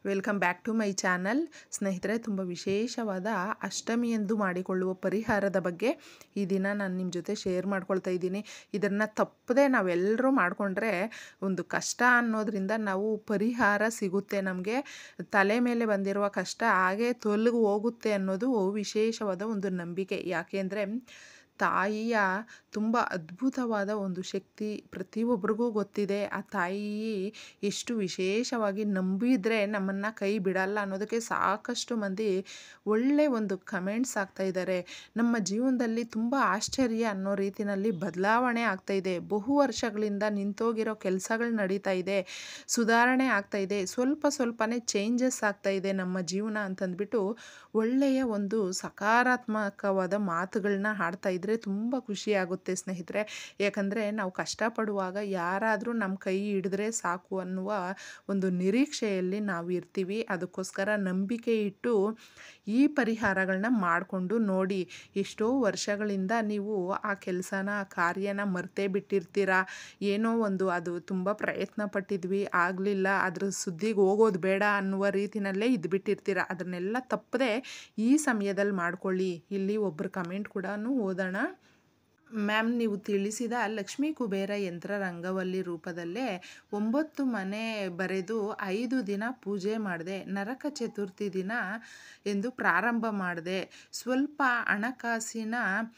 welcome back to my channel ಸ್ನೇಹಿತರೆ ತುಂಬ ವಿಶೇಷವಾದ ಅಷ್ಟಮಿಯಂದು ಮಾಡಿಕೊಳ್ಳುವ ಪರಿಹಾರದ ಬಗ್ಗೆ ಈ ದಿನ ನಾನು ನಿಮ್ಮ ಜೊತೆ ಶೇರ್ ಮಾಡ್ಕೊಳ್ತಾ ಇದ್ದೀನಿ ಇದನ್ನು ತಪ್ಪದೆ ನಾವೆಲ್ಲರೂ ಮಾಡಿಕೊಂಡ್ರೆ ಒಂದು ಕಷ್ಟ ಅನ್ನೋದ್ರಿಂದ ನಾವು ಪರಿಹಾರ ಸಿಗುತ್ತೆ ನಮಗೆ ತಲೆ ಮೇಲೆ ಬಂದಿರುವ ಕಷ್ಟ ಹಾಗೆ ತೊಲಗು ಹೋಗುತ್ತೆ ಅನ್ನೋದು ವಿಶೇಷವಾದ ಒಂದು ನಂಬಿಕೆ ಯಾಕೆಂದರೆ ತಾಯಿಯ ತುಂಬ ಅದ್ಭುತವಾದ ಒಂದು ಶಕ್ತಿ ಪ್ರತಿಯೊಬ್ಬರಿಗೂ ಗೊತ್ತಿದೆ ಆ ತಾಯಿ ಎಷ್ಟು ವಿಶೇಷವಾಗಿ ನಂಬಿದರೆ ನಮ್ಮನ್ನು ಕೈ ಬಿಡಲ್ಲ ಅನ್ನೋದಕ್ಕೆ ಸಾಕಷ್ಟು ಮಂದಿ ಒಳ್ಳೆ ಒಂದು ಕಮೆಂಟ್ಸ್ ಆಗ್ತಾ ಇದ್ದಾರೆ ನಮ್ಮ ಜೀವನದಲ್ಲಿ ತುಂಬ ಆಶ್ಚರ್ಯ ಅನ್ನೋ ರೀತಿಯಲ್ಲಿ ಬದಲಾವಣೆ ಆಗ್ತಾ ಇದೆ ಬಹು ವರ್ಷಗಳಿಂದ ನಿಂತೋಗಿರೋ ಕೆಲಸಗಳು ನಡೀತಾ ಇದೆ ಸುಧಾರಣೆ ಆಗ್ತಾ ಇದೆ ಸ್ವಲ್ಪ ಸ್ವಲ್ಪನೇ ಚೇಂಜಸ್ ಆಗ್ತಾ ಇದೆ ನಮ್ಮ ಜೀವನ ಅಂತಂದ್ಬಿಟ್ಟು ಒಳ್ಳೆಯ ಒಂದು ಸಕಾರಾತ್ಮಕವಾದ ಮಾತುಗಳನ್ನ ಹಾಡ್ತಾ ಇದ್ದರೆ ತುಂಬ ಖುಷಿಯಾಗುತ್ತೆ ಸ್ನೇಹಿತರೆ ಯಾಕಂದರೆ ನಾವು ಕಷ್ಟಪಡುವಾಗ ಯಾರಾದರೂ ನಮ್ಮ ಕೈ ಹಿಡಿದ್ರೆ ಸಾಕು ಅನ್ನುವ ಒಂದು ನಿರೀಕ್ಷೆಯಲ್ಲಿ ನಾವು ಇರ್ತೀವಿ ಅದಕ್ಕೋಸ್ಕರ ನಂಬಿಕೆ ಇಟ್ಟು ಈ ಪರಿಹಾರಗಳನ್ನ ಮಾಡಿಕೊಂಡು ನೋಡಿ ಎಷ್ಟೋ ವರ್ಷಗಳಿಂದ ನೀವು ಆ ಕೆಲಸನ ಆ ಕಾರ್ಯನ ಮರ್ತೇ ಬಿಟ್ಟಿರ್ತೀರ ಏನೋ ಒಂದು ಅದು ತುಂಬ ಪ್ರಯತ್ನ ಪಟ್ಟಿದ್ವಿ ಆಗಲಿಲ್ಲ ಅದ್ರ ಸುದ್ದಿಗೆ ಹೋಗೋದು ಬೇಡ ಅನ್ನುವ ರೀತಿಯಲ್ಲೇ ಇದ್ಬಿಟ್ಟಿರ್ತೀರ ಅದನ್ನೆಲ್ಲ ತಪ್ಪದೆ ಈ ಸಮಯದಲ್ಲಿ ಮಾಡ್ಕೊಳ್ಳಿ ಇಲ್ಲಿ ಒಬ್ಬರು ಕಮೆಂಟ್ ಕೂಡ ಓದೋಣ ಮ್ಯಾಮ್ ನೀವು ತಿಳಿಸಿದ ಲಕ್ಷ್ಮೀ ಕುಬೇರ ಯಂತ್ರ ರಂಗವಲ್ಲಿ ರೂಪದಲ್ಲೇ ಒಂಬತ್ತು ಮನೆ ಬರೆದು ಐದು ದಿನ ಪೂಜೆ ಮಾಡಿದೆ ನರಕ ಚತುರ್ಥಿ ದಿನ ಎಂದು ಪ್ರಾರಂಭ ಮಾಡಿದೆ ಸ್ವಲ್ಪ ಹಣಕಾಸಿನ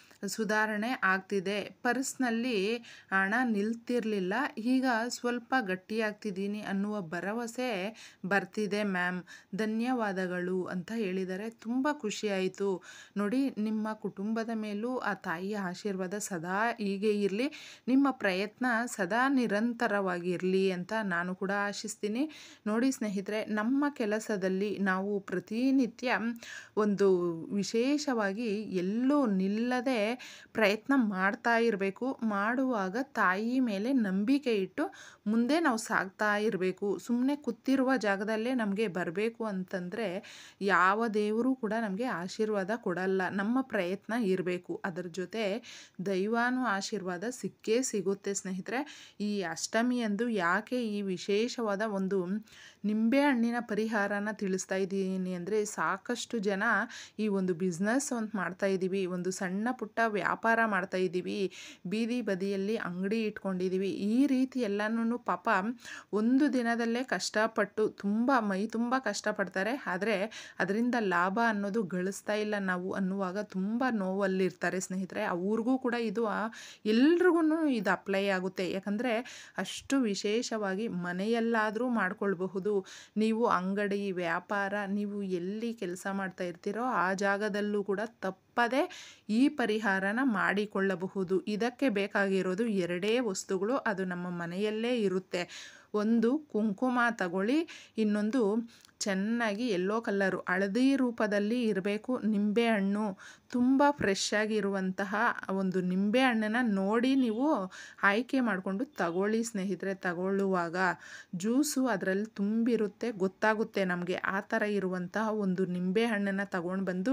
ಸುಧಾರಣೆ ಆಗ್ತಿದೆ ಪರ್ಸ್ನಲ್ಲಿ ಹಣ ನಿಲ್ತಿರಲಿಲ್ಲ ಈಗ ಸ್ವಲ್ಪ ಗಟ್ಟಿಯಾಗ್ತಿದ್ದೀನಿ ಅನ್ನುವ ಭರವಸೆ ಬರ್ತಿದೆ ಮ್ಯಾಮ್ ಧನ್ಯವಾದಗಳು ಅಂತ ಹೇಳಿದ್ದಾರೆ ತುಂಬ ಖುಷಿಯಾಯಿತು ನೋಡಿ ನಿಮ್ಮ ಕುಟುಂಬದ ಮೇಲೂ ಆ ತಾಯಿಯ ಆಶೀರ್ವಾದ ಸದಾ ಹೀಗೆ ಇರಲಿ ನಿಮ್ಮ ಪ್ರಯತ್ನ ಸದಾ ನಿರಂತರವಾಗಿರಲಿ ಅಂತ ನಾನು ಕೂಡ ಆಶಿಸ್ತೀನಿ ನೋಡಿ ಸ್ನೇಹಿತರೆ ನಮ್ಮ ಕೆಲಸದಲ್ಲಿ ನಾವು ಪ್ರತಿನಿತ್ಯ ಒಂದು ವಿಶೇಷವಾಗಿ ಎಲ್ಲೂ ನಿಲ್ಲದೆ ಪ್ರಯತ್ನ ಮಾಡ್ತಾ ಇರಬೇಕು ಮಾಡುವಾಗ ತಾಯಿ ಮೇಲೆ ನಂಬಿಕೆ ಇಟ್ಟು ಮುಂದೆ ನಾವು ಸಾಗ್ತಾ ಇರಬೇಕು ಸುಮ್ಮನೆ ಕೂತಿರುವ ಜಾಗದಲ್ಲೇ ನಮಗೆ ಬರಬೇಕು ಅಂತಂದರೆ ಯಾವ ದೇವರು ಕೂಡ ನಮಗೆ ಆಶೀರ್ವಾದ ಕೊಡಲ್ಲ ನಮ್ಮ ಪ್ರಯತ್ನ ಇರಬೇಕು ಅದರ ಜೊತೆ ದೈವಾನು ಆಶೀರ್ವಾದ ಸಿಕ್ಕೇ ಸಿಗುತ್ತೆ ಸ್ನೇಹಿತರೆ ಈ ಅಷ್ಟಮಿಯಂದು ಯಾಕೆ ಈ ವಿಶೇಷವಾದ ಒಂದು ನಿಂಬೆಹಣ್ಣಿನ ಪರಿಹಾರನ ತಿಳಿಸ್ತಾ ಇದ್ದೀನಿ ಅಂದರೆ ಸಾಕಷ್ಟು ಜನ ಈ ಒಂದು ಬಿಸ್ನೆಸ್ ಅಂತ ಮಾಡ್ತಾ ಇದ್ದೀವಿ ಒಂದು ಸಣ್ಣ ಪುಟ್ಟ ವ್ಯಾಪಾರ ಮಾಡ್ತಾ ಇದ್ದೀವಿ ಬೀದಿ ಬದಿಯಲ್ಲಿ ಅಂಗಡಿ ಇಟ್ಕೊಂಡಿದ್ದೀವಿ ಈ ರೀತಿ ಎಲ್ಲನೂ ಪಾಪ ಒಂದು ದಿನದಲ್ಲೇ ಕಷ್ಟಪಟ್ಟು ತುಂಬ ಮೈ ತುಂಬ ಕಷ್ಟಪಡ್ತಾರೆ ಆದರೆ ಅದರಿಂದ ಲಾಭ ಅನ್ನೋದು ಗಳಿಸ್ತಾ ಇಲ್ಲ ನಾವು ಅನ್ನುವಾಗ ತುಂಬ ನೋವಲ್ಲಿರ್ತಾರೆ ಸ್ನೇಹಿತರೆ ಅವ್ರಿಗೂ ಕೂಡ ಇದು ಎಲ್ರಿಗೂ ಇದು ಅಪ್ಲೈ ಆಗುತ್ತೆ ಯಾಕಂದರೆ ಅಷ್ಟು ವಿಶೇಷವಾಗಿ ಮನೆಯಲ್ಲಾದರೂ ಮಾಡ್ಕೊಳ್ಬಹುದು ನೀವು ಅಂಗಡಿ ವ್ಯಾಪಾರ ನೀವು ಎಲ್ಲಿ ಕೆಲಸ ಮಾಡ್ತಾ ಇರ್ತೀರೋ ಆ ಜಾಗದಲ್ಲೂ ಕೂಡ ತಪ್ಪದೆ ಈ ಪರಿಹಾರನ ಮಾಡಿಕೊಳ್ಳಬಹುದು ಇದಕ್ಕೆ ಬೇಕಾಗಿರೋದು ಎರಡೇ ವಸ್ತುಗಳು ಅದು ನಮ್ಮ ಮನೆಯಲ್ಲೇ ಇರುತ್ತೆ ಒಂದು ಕುಂಕುಮ ತಗೊಳ್ಳಿ ಇನ್ನೊಂದು ಚೆನ್ನಾಗಿ ಎಲ್ಲೋ ಕಲ್ಲರು ಹಳದಿ ರೂಪದಲ್ಲಿ ಇರಬೇಕು ನಿಂಬೆಹಣ್ಣು ತುಂಬ ಫ್ರೆಶ್ ಆಗಿರುವಂತಹ ಒಂದು ನಿಂಬೆಹಣ್ಣನ್ನು ನೋಡಿ ನೀವು ಆಯ್ಕೆ ಮಾಡಿಕೊಂಡು ತಗೊಳ್ಳಿ ಸ್ನೇಹಿತರೆ ತಗೊಳ್ಳುವಾಗ ಜ್ಯೂಸು ಅದರಲ್ಲಿ ತುಂಬಿರುತ್ತೆ ಗೊತ್ತಾಗುತ್ತೆ ನಮಗೆ ಆ ಥರ ಇರುವಂತಹ ಒಂದು ನಿಂಬೆಹಣ್ಣನ್ನು ತಗೊಂಡು ಬಂದು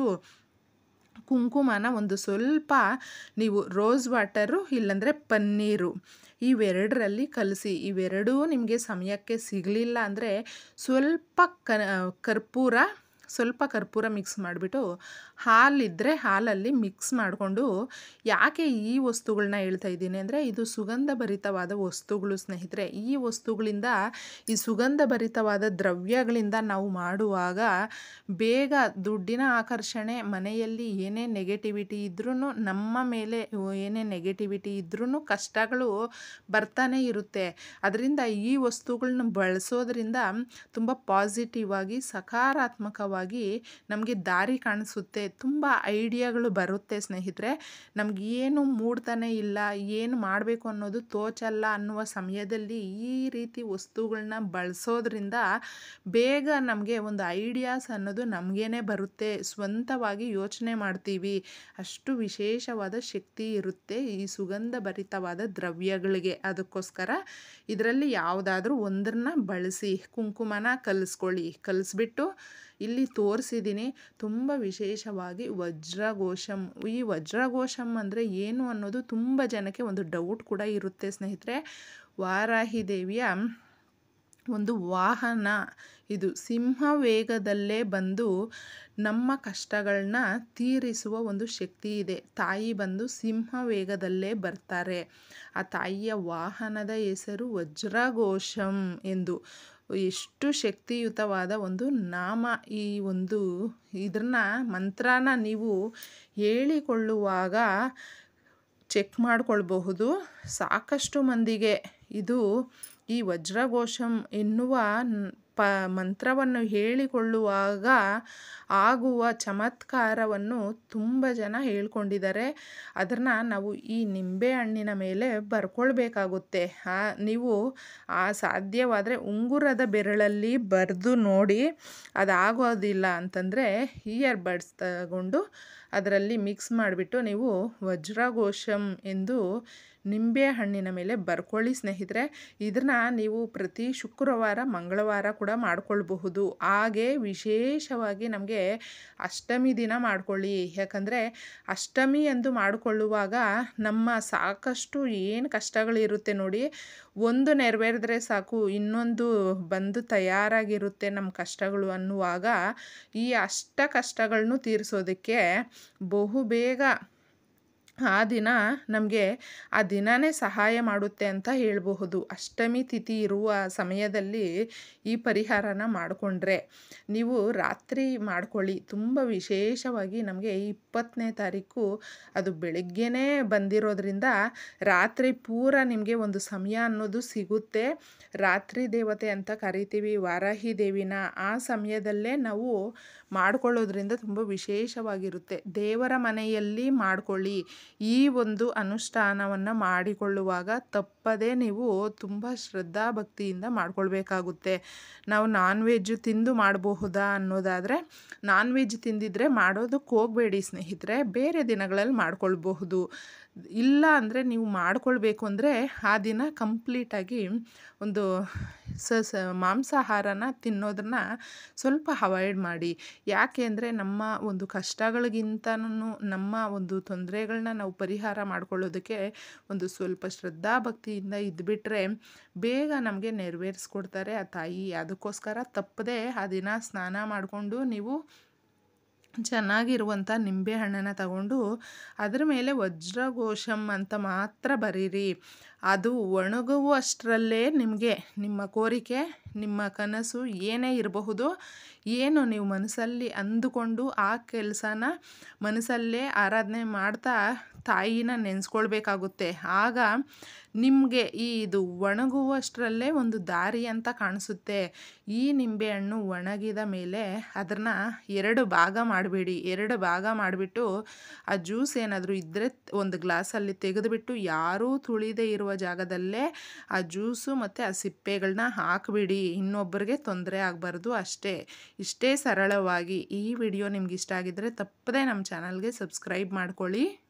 ಕುಂಕುಮನ ಒಂದು ಸ್ವಲ್ಪ ನೀವು ರೋಸ್ ವಾಟರು ಇಲ್ಲಾಂದರೆ ಪನ್ನೀರು ಇವೆರಡರಲ್ಲಿ ಕಲಸಿ ಇವೆರಡೂ ನಿಮಗೆ ಸಮಯಕ್ಕೆ ಸಿಗಲಿಲ್ಲ ಅಂದರೆ ಸ್ವಲ್ಪ ಕ ಕರ್ಪೂರ ಸ್ವಲ್ಪ ಕರ್ಪೂರ ಮಿಕ್ಸ್ ಮಾಡಿಬಿಟ್ಟು ಹಾಲಿದ್ದರೆ ಹಾಲಲ್ಲಿ ಮಿಕ್ಸ್ ಮಾಡಿಕೊಂಡು ಯಾಕೆ ಈ ವಸ್ತುಗಳನ್ನ ಹೇಳ್ತಾ ಇದ್ದೀನಿ ಅಂದರೆ ಇದು ಸುಗಂಧ ಭರಿತವಾದ ವಸ್ತುಗಳು ಸ್ನೇಹಿತರೆ ಈ ವಸ್ತುಗಳಿಂದ ಈ ಸುಗಂಧ ಭರಿತವಾದ ದ್ರವ್ಯಗಳಿಂದ ನಾವು ಮಾಡುವಾಗ ಬೇಗ ದುಡ್ಡಿನ ಆಕರ್ಷಣೆ ಮನೆಯಲ್ಲಿ ಏನೇ ನೆಗೆಟಿವಿಟಿ ಇದ್ರೂ ನಮ್ಮ ಮೇಲೆ ಏನೇ ನೆಗೆಟಿವಿಟಿ ಇದ್ರೂ ಕಷ್ಟಗಳು ಬರ್ತಾನೆ ಇರುತ್ತೆ ಅದರಿಂದ ಈ ವಸ್ತುಗಳನ್ನ ಬಳಸೋದ್ರಿಂದ ತುಂಬ ಪಾಸಿಟಿವ್ ಆಗಿ ಸಕಾರಾತ್ಮಕವಾಗಿ ನಮಗೆ ದಾರಿ ಕಾಣಿಸುತ್ತೆ ತುಂಬ ಐಡಿಯಾಗಳು ಬರುತ್ತೆ ಸ್ನೇಹಿತರೆ ನಮ್ಗೆ ಏನು ಮೂಡ್ತಾನೆ ಇಲ್ಲ ಏನು ಮಾಡಬೇಕು ಅನ್ನೋದು ತೋಚಲ್ಲ ಅನ್ನುವ ಸಮಯದಲ್ಲಿ ಈ ರೀತಿ ವಸ್ತುಗಳನ್ನ ಬಳಸೋದ್ರಿಂದ ಬೇಗ ನಮಗೆ ಒಂದು ಐಡಿಯಾಸ್ ಅನ್ನೋದು ನಮಗೇನೆ ಬರುತ್ತೆ ಸ್ವಂತವಾಗಿ ಯೋಚನೆ ಮಾಡ್ತೀವಿ ಅಷ್ಟು ವಿಶೇಷವಾದ ಶಕ್ತಿ ಇರುತ್ತೆ ಈ ಸುಗಂಧ ಭರಿತವಾದ ದ್ರವ್ಯಗಳಿಗೆ ಅದಕ್ಕೋಸ್ಕರ ಇದರಲ್ಲಿ ಯಾವುದಾದ್ರೂ ಒಂದನ್ನು ಬಳಸಿ ಕುಂಕುಮನ ಕಲಿಸ್ಕೊಳ್ಳಿ ಕಲಿಸ್ಬಿಟ್ಟು ಇಲ್ಲಿ ತೋರಿಸಿದ್ದೀನಿ ತುಂಬ ವಿಶೇಷವಾಗಿ ವಜ್ರಘೋಷಂ ಈ ವಜ್ರಘೋಷಂ ಅಂದರೆ ಏನು ಅನ್ನೋದು ತುಂಬ ಜನಕ್ಕೆ ಒಂದು ಡೌಟ್ ಕೂಡ ಇರುತ್ತೆ ಸ್ನೇಹಿತರೆ ವಾರಾಹಿ ದೇವಿಯ ಒಂದು ವಾಹನ ಇದು ಸಿಂಹ ವೇಗದಲ್ಲೇ ಬಂದು ನಮ್ಮ ಕಷ್ಟಗಳನ್ನ ತೀರಿಸುವ ಒಂದು ಶಕ್ತಿ ಇದೆ ತಾಯಿ ಬಂದು ಸಿಂಹ ವೇಗದಲ್ಲೇ ಬರ್ತಾರೆ ಆ ತಾಯಿಯ ವಾಹನದ ಹೆಸರು ವಜ್ರಘೋಷಂ ಎಂದು ಎಷ್ಟು ಶಕ್ತಿಯುತವಾದ ಒಂದು ನಾಮ ಈ ಒಂದು ಇದನ್ನ ಮಂತ್ರನ ನೀವು ಹೇಳಿಕೊಳ್ಳುವಾಗ ಚೆಕ್ ಮಾಡಿಕೊಳ್ಬಹುದು ಸಾಕಷ್ಟು ಮಂದಿಗೆ ಇದು ಈ ವಜ್ರಘೋಷಂ ಎನ್ನುವ ಪ ಮಂತ್ರವನ್ನು ಹೇಳಿಕೊಳ್ಳುವಾಗ ಆಗುವ ಚಮತ್ಕಾರವನ್ನು ತುಂಬ ಜನ ಹೇಳ್ಕೊಂಡಿದ್ದಾರೆ ಅದನ್ನು ನಾವು ಈ ನಿಂಬೆ ಹಣ್ಣಿನ ಮೇಲೆ ಬರ್ಕೊಳ್ಬೇಕಾಗುತ್ತೆ ಆ ನೀವು ಆ ಸಾಧ್ಯವಾದರೆ ಉಂಗುರದ ಬೆರಳಲ್ಲಿ ಬರೆದು ನೋಡಿ ಅದಾಗೋದಿಲ್ಲ ಅಂತಂದರೆ ಇಯರ್ ಬಡ್ಸ್ ತಗೊಂಡು ಅದರಲ್ಲಿ ಮಿಕ್ಸ್ ಮಾಡಿಬಿಟ್ಟು ನೀವು ವಜ್ರಘೋಷಂ ಎಂದು ನಿಂಬೆ ಹಣ್ಣಿನ ಮೇಲೆ ಬರ್ಕೊಳ್ಳಿ ಸ್ನೇಹಿತರೆ ಇದನ್ನು ನೀವು ಪ್ರತಿ ಶುಕ್ರವಾರ ಮಂಗಳವಾರ ಕೂಡ ಮಾಡ್ಕೊಳ್ಬಹುದು ಹಾಗೆ ವಿಶೇಷವಾಗಿ ನಮಗೆ ಅಷ್ಟಮಿ ದಿನ ಮಾಡ್ಕೊಳ್ಳಿ ಯಾಕಂದರೆ ಅಷ್ಟಮಿ ಎಂದು ಮಾಡಿಕೊಳ್ಳುವಾಗ ನಮ್ಮ ಸಾಕಷ್ಟು ಏನು ಕಷ್ಟಗಳಿರುತ್ತೆ ನೋಡಿ ಒಂದು ನೆರವೇರಿದ್ರೆ ಸಾಕು ಇನ್ನೊಂದು ಬಂದು ತಯಾರಾಗಿರುತ್ತೆ ನಮ್ಮ ಕಷ್ಟಗಳು ಅನ್ನುವಾಗ ಈ ಅಷ್ಟ ಕಷ್ಟಗಳನ್ನು ತೀರಿಸೋದಕ್ಕೆ ಬಹು ಬೇಗ ಆ ದಿನ ನಮಗೆ ಆ ದಿನವೇ ಸಹಾಯ ಮಾಡುತ್ತೆ ಅಂತ ಹೇಳಬಹುದು ಅಷ್ಟಮಿ ತಿಥಿ ಇರುವ ಸಮಯದಲ್ಲಿ ಈ ಪರಿಹಾರನ ಮಾಡಿಕೊಂಡ್ರೆ ನೀವು ರಾತ್ರಿ ಮಾಡ್ಕೊಳ್ಳಿ ತುಂಬ ವಿಶೇಷವಾಗಿ ನಮಗೆ ಇಪ್ಪತ್ತನೇ ತಾರೀಕು ಅದು ಬೆಳಗ್ಗೆನೇ ಬಂದಿರೋದ್ರಿಂದ ರಾತ್ರಿ ಪೂರ ನಿಮಗೆ ಒಂದು ಸಮಯ ಅನ್ನೋದು ಸಿಗುತ್ತೆ ರಾತ್ರಿ ದೇವತೆ ಅಂತ ಕರಿತೀವಿ ವಾರಾಹಿ ದೇವಿನ ಆ ಸಮಯದಲ್ಲೇ ನಾವು ಮಾಡ್ಕೊಳ್ಳೋದ್ರಿಂದ ತುಂಬ ವಿಶೇಷವಾಗಿರುತ್ತೆ ದೇವರ ಮನೆಯಲ್ಲಿ ಮಾಡ್ಕೊಳ್ಳಿ ಈ ಒಂದು ಅನುಷ್ಠಾನವನ್ನು ಮಾಡಿಕೊಳ್ಳುವಾಗ ತಪ್ಪದೇ ನೀವು ತುಂಬ ಶ್ರದ್ಧಾ ಭಕ್ತಿಯಿಂದ ಮಾಡ್ಕೊಳ್ಬೇಕಾಗುತ್ತೆ ನಾವು ನಾನ್ ವೆಜ್ ತಿಂದು ಮಾಡಬಹುದಾ ಅನ್ನೋದಾದರೆ ನಾನ್ ವೆಜ್ ತಿಂದಿದ್ರೆ ಮಾಡೋದಕ್ಕೆ ಹೋಗಬೇಡಿ ಸ್ನೇಹಿತರೆ ಬೇರೆ ದಿನಗಳಲ್ಲಿ ಮಾಡ್ಕೊಳ್ಬಹುದು ಇಲ್ಲ ಅಂದರೆ ನೀವು ಮಾಡ್ಕೊಳ್ಬೇಕು ಅಂದರೆ ಆ ದಿನ ಕಂಪ್ಲೀಟಾಗಿ ಒಂದು ಸ ಸ ಮಾಂಸಾಹಾರನ ತಿನ್ನೋದನ್ನ ಸ್ವಲ್ಪ ಅವಾಯ್ಡ್ ಮಾಡಿ ಯಾಕೆ ಅಂದರೆ ನಮ್ಮ ಒಂದು ಕಷ್ಟಗಳಿಗಿಂತನೂ ನಮ್ಮ ಒಂದು ತೊಂದರೆಗಳನ್ನ ನಾವು ಪರಿಹಾರ ಮಾಡ್ಕೊಳ್ಳೋದಕ್ಕೆ ಒಂದು ಸ್ವಲ್ಪ ಶ್ರದ್ಧಾ ಭಕ್ತಿಯಿಂದ ಇದ್ಬಿಟ್ರೆ ಬೇಗ ನಮಗೆ ನೆರವೇರಿಸ್ಕೊಡ್ತಾರೆ ಆ ತಾಯಿ ಅದಕ್ಕೋಸ್ಕರ ತಪ್ಪದೆ ಆ ದಿನ ಸ್ನಾನ ಮಾಡಿಕೊಂಡು ನೀವು ಚೆನ್ನಾಗಿರುವಂಥ ನಿಂಬೆಹಣ್ಣನ್ನು ತಗೊಂಡು ಅದ್ರ ಮೇಲೆ ವಜ್ರಘೋಷಂ ಅಂತ ಮಾತ್ರ ಬರೀರಿ ಅದು ಒಣಗುವಷ್ಟರಲ್ಲೇ ನಿಮಗೆ ನಿಮ್ಮ ಕೋರಿಕೆ ನಿಮ್ಮ ಕನಸು ಏನೇ ಇರಬಹುದು ಏನು ನೀವು ಮನಸ್ಸಲ್ಲಿ ಅಂದುಕೊಂಡು ಆ ಕೆಲಸನ ಮನಸ್ಸಲ್ಲೇ ಆರಾಧನೆ ಮಾಡ್ತಾ ತಾಯಿನ ನೆನೆಸ್ಕೊಳ್ಬೇಕಾಗುತ್ತೆ ಆಗ ನಿಮಗೆ ಈ ಇದು ಒಣಗುವಷ್ಟರಲ್ಲೇ ಒಂದು ದಾರಿ ಅಂತ ಕಾಣಿಸುತ್ತೆ ಈ ನಿಂಬೆಹಣ್ಣು ಒಣಗಿದ ಮೇಲೆ ಅದನ್ನು ಎರಡು ಭಾಗ ಮಾಡಬೇಡಿ ಎರಡು ಭಾಗ ಮಾಡಿಬಿಟ್ಟು ಆ ಜ್ಯೂಸ್ ಏನಾದರೂ ಇದ್ದರೆ ಒಂದು ಗ್ಲಾಸಲ್ಲಿ ತೆಗೆದುಬಿಟ್ಟು ಯಾರೂ ತುಳಿದೇ ಇರುವ ಜಾಗದಲ್ಲೇ ಆ ಜ್ಯೂಸು ಮತ್ತು ಆ ಸಿಪ್ಪೆಗಳನ್ನ ಹಾಕಿಬಿಡಿ ಇನ್ನೊಬ್ಬರಿಗೆ ತೊಂದರೆ ಆಗಬಾರ್ದು ಅಷ್ಟೇ ಇಷ್ಟೇ ಸರಳವಾಗಿ ಈ ವಿಡಿಯೋ ನಿಮ್ಗೆ ಇಷ್ಟ ಆಗಿದ್ದರೆ ತಪ್ಪದೇ ನಮ್ಮ ಚಾನಲ್ಗೆ ಸಬ್ಸ್ಕ್ರೈಬ್ ಮಾಡ್ಕೊಳ್ಳಿ